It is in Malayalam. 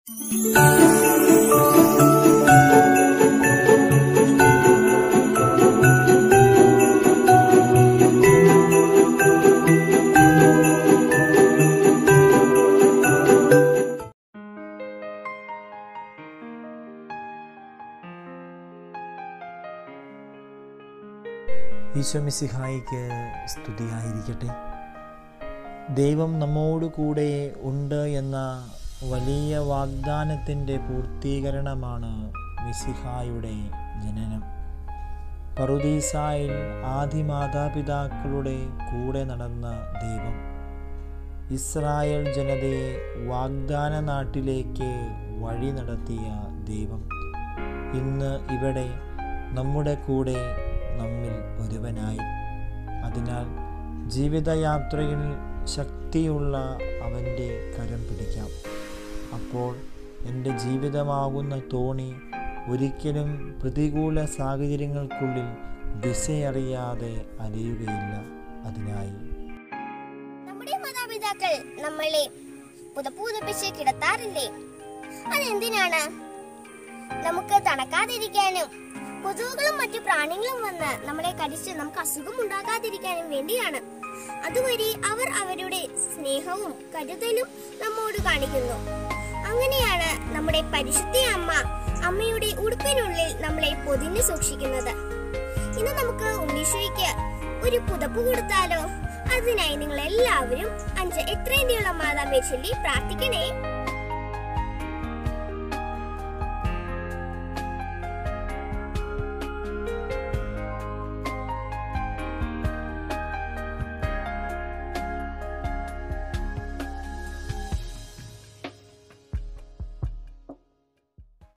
ഈശോമിസിഹായിക്ക് സ്തുതിയായിരിക്കട്ടെ ദൈവം നമ്മോട് കൂടെ ഉണ്ട് എന്ന വലിയ വാഗ്ദാനത്തിൻ്റെ പൂർത്തീകരണമാണ് മിസിഹായുടെ ജനനം പറുദീസായിൽ ആദി മാതാപിതാക്കളുടെ കൂടെ നടന്ന ദൈവം ഇസ്രായേൽ ജനതയെ വാഗ്ദാന നാട്ടിലേക്ക് വഴി നടത്തിയ ദൈവം ഇന്ന് ഇവിടെ നമ്മുടെ കൂടെ നമ്മിൽ ഒരുവനായി അതിനാൽ ജീവിതയാത്രയിൽ ശക്തിയുള്ള അവൻ്റെ കരം പിടിക്കാം അപ്പോൾ എൻ്റെ ജീവിതമാകുന്ന തോണി ഒരിക്കലും പ്രതികൂല സാഹചര്യങ്ങൾക്കുള്ളിൽ ദിശയറിയാതെ അലയുകയില്ല അതിനായി നമ്മുടെ മാതാപിതാക്കൾ നമ്മളെ പുതപ്പുതപ്പിച്ച് കിടത്താറില്ലേ അതെന്തിനാണ് നമുക്ക് തണക്കാതിരിക്കാനും കൊതുകുകളും മറ്റു പ്രാണികളും വന്ന് നമ്മളെ കടിച്ച് നമുക്ക് അസുഖം ഉണ്ടാകാതിരിക്കാനും വേണ്ടിയാണ് അതുവഴി അവർ അവരുടെ സ്നേഹവും കരുതലും നമ്മോട് കാണിക്കുന്നു അങ്ങനെയാണ് നമ്മുടെ പരിശുദ്ധ അമ്മ അമ്മയുടെ ഉടുപ്പിനുള്ളിൽ നമ്മളെ പൊതിഞ്ഞു സൂക്ഷിക്കുന്നത് ഇന്ന് നമുക്ക് ഉണ്ണീശോയ്ക്ക് ഒരു പുതപ്പ് കൊടുത്താലോ അതിനായി നിങ്ങൾ എല്ലാവരും അഞ്ച് എത്രയും നീളം മാതാമേ ചൊല്ലി പ്രാർത്ഥിക്കണേ